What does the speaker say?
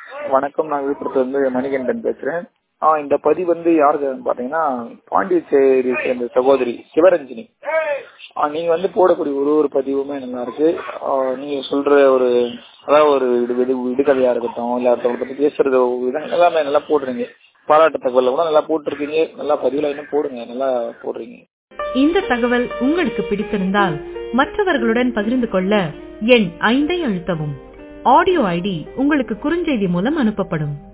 வணக்கம் நான் விழுப்புரத்துல இருந்து மணிகண்டன் பேசுறேன் ஆ இந்த பதிவு வந்து யாருக்கு பாத்தீங்கன்னா பாண்டிச்சேரி சேர்ந்த சகோதரி சிவரஞ்சினி ஆ, நீங்க வந்து போடக்கூடிய ஒரு ஒரு பதிவுமே நல்லா இருக்கு ஆ, நீங்க சொல்ற ஒரு அதாவது ஒரு விடு விடு விடுகதையா இருக்கட்டும் இல்ல ஒருத்தவங்க பத்தி பேசுறது ஒரு விதம் எல்லாமே நல்லா போடுறீங்க பாராட்டு தகவல் கூட நல்லா போட்டிருக்கீங்க நல்லா பதிவுல இன்னும் போடுங்க நல்லா போடுறீங்க இந்த தகவல் உங்களுக்கு பிடித்திருந்தால் மற்றவர்களுடன் பகிர்ந்து கொள்ள எண் ஐந்தை அழுத்தவும் ஆடியோ ஐடி உங்களுக்கு குறுஞ்செய்தி மூலம் அனுப்பப்படும்